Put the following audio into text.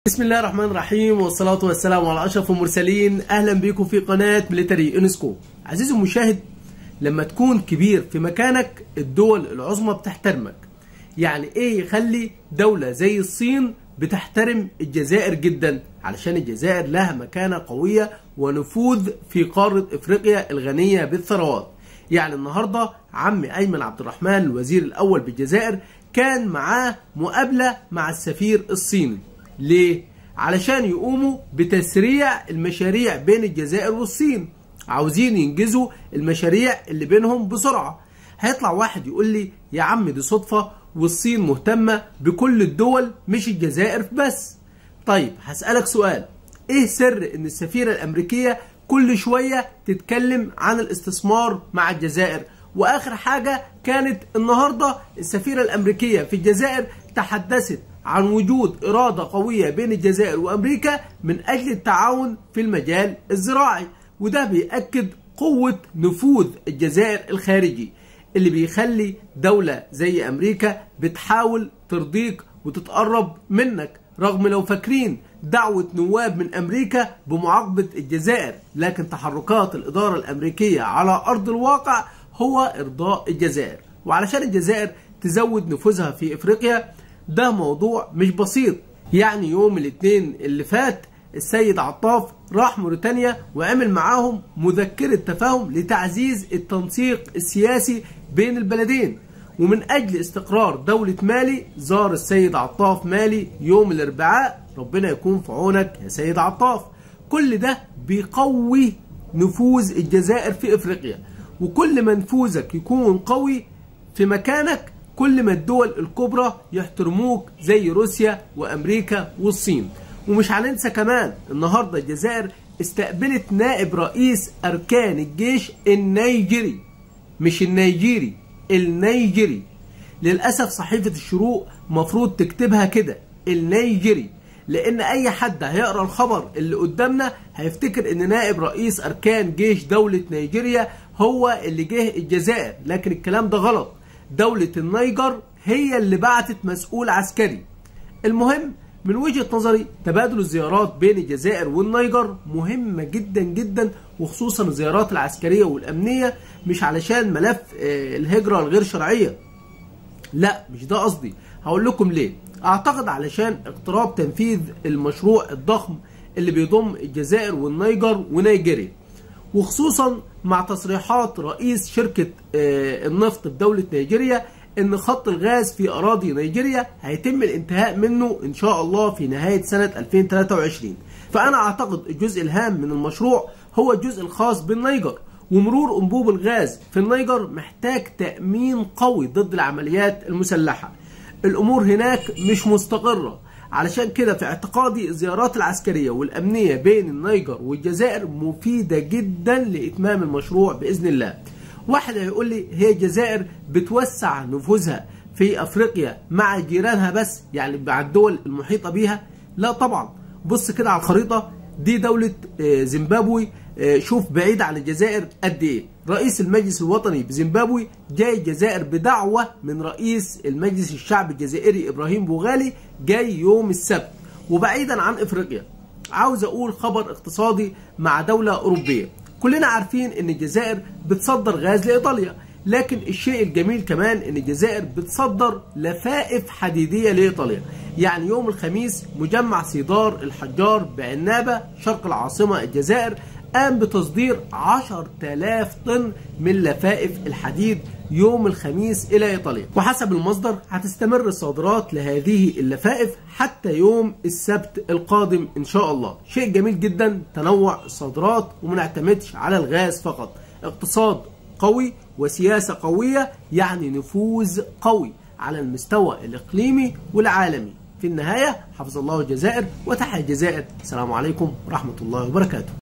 بسم الله الرحمن الرحيم والصلاة والسلام على أشرف المرسلين أهلا بكم في قناة ميليتري انسكو عزيزي المشاهد لما تكون كبير في مكانك الدول العظمى بتحترمك يعني ايه يخلي دولة زي الصين بتحترم الجزائر جدا علشان الجزائر لها مكانة قوية ونفوذ في قارة افريقيا الغنية بالثروات يعني النهاردة عم أيمن عبد الرحمن الوزير الأول بالجزائر كان معاه مقابلة مع السفير الصيني ليه؟ علشان يقوموا بتسريع المشاريع بين الجزائر والصين عاوزين ينجزوا المشاريع اللي بينهم بسرعة هيطلع واحد يقول لي يا عم دي صدفة والصين مهتمة بكل الدول مش الجزائر بس طيب هسألك سؤال ايه سر ان السفيرة الامريكية كل شوية تتكلم عن الاستثمار مع الجزائر واخر حاجة كانت النهاردة السفيرة الامريكية في الجزائر تحدثت عن وجود إرادة قوية بين الجزائر وأمريكا من أجل التعاون في المجال الزراعي وده بيأكد قوة نفوذ الجزائر الخارجي اللي بيخلي دولة زي أمريكا بتحاول ترضيك وتتقرب منك رغم لو فاكرين دعوة نواب من أمريكا بمعاقبة الجزائر لكن تحركات الإدارة الأمريكية على أرض الواقع هو إرضاء الجزائر وعلشان الجزائر تزود نفوذها في إفريقيا ده موضوع مش بسيط يعني يوم الاثنين اللي فات السيد عطاف راح موريتانيا وعمل معاهم مذكرة تفاهم لتعزيز التنسيق السياسي بين البلدين ومن أجل استقرار دولة مالي زار السيد عطاف مالي يوم الأربعاء ربنا يكون في عونك يا سيد عطاف كل ده بيقوي نفوذ الجزائر في إفريقيا وكل ما نفوذك يكون قوي في مكانك كل ما الدول الكبرى يحترموك زي روسيا وامريكا والصين ومش هننسى كمان النهارده الجزائر استقبلت نائب رئيس اركان الجيش النيجري مش النيجيري النيجري للاسف صحيفه الشروق مفروض تكتبها كده النيجري لان اي حد هيقرا الخبر اللي قدامنا هيفتكر ان نائب رئيس اركان جيش دوله نيجيريا هو اللي جه الجزائر لكن الكلام ده غلط دولة النيجر هي اللي بعتت مسؤول عسكري المهم من وجهة نظري تبادل الزيارات بين الجزائر والنيجر مهمة جدا جدا وخصوصا الزيارات العسكرية والأمنية مش علشان ملف الهجرة الغير شرعية لا مش ده قصدي هقول لكم ليه اعتقد علشان اقتراب تنفيذ المشروع الضخم اللي بيضم الجزائر والنيجر ونيجيريا وخصوصا مع تصريحات رئيس شركة النفط بدولة نيجيريا ان خط الغاز في اراضي نيجيريا هيتم الانتهاء منه ان شاء الله في نهاية سنة 2023 فانا اعتقد الجزء الهام من المشروع هو الجزء الخاص بالنيجر ومرور انبوب الغاز في النيجر محتاج تأمين قوي ضد العمليات المسلحة الامور هناك مش مستقرة علشان كده في اعتقادي الزيارات العسكرية والأمنية بين النيجر والجزائر مفيدة جدا لإتمام المشروع بإذن الله واحد هيقول لي هي الجزائر بتوسع نفوذها في أفريقيا مع جيرانها بس يعني مع الدول المحيطة بيها لا طبعا بص كده على الخريطة دي دولة زيمبابوي شوف بعيد عن الجزائر قد ايه رئيس المجلس الوطني بزيمبابوي جاي الجزائر بدعوة من رئيس المجلس الشعبي الجزائري ابراهيم بوغالي جاي يوم السبت وبعيدا عن افريقيا عاوز اقول خبر اقتصادي مع دولة اوروبية كلنا عارفين ان الجزائر بتصدر غاز لايطاليا لكن الشيء الجميل كمان ان الجزائر بتصدر لفائف حديدية لايطاليا يعني يوم الخميس مجمع سيدار الحجار بعنابة شرق العاصمة الجزائر قام بتصدير 10000 طن من لفائف الحديد يوم الخميس إلى إيطاليا وحسب المصدر هتستمر الصادرات لهذه اللفائف حتى يوم السبت القادم إن شاء الله شيء جميل جدا تنوع الصادرات وما نعتمدش على الغاز فقط اقتصاد قوي وسياسة قوية يعني نفوذ قوي على المستوى الإقليمي والعالمي في النهاية حفظ الله الجزائر وتحيا الجزائر السلام عليكم ورحمة الله وبركاته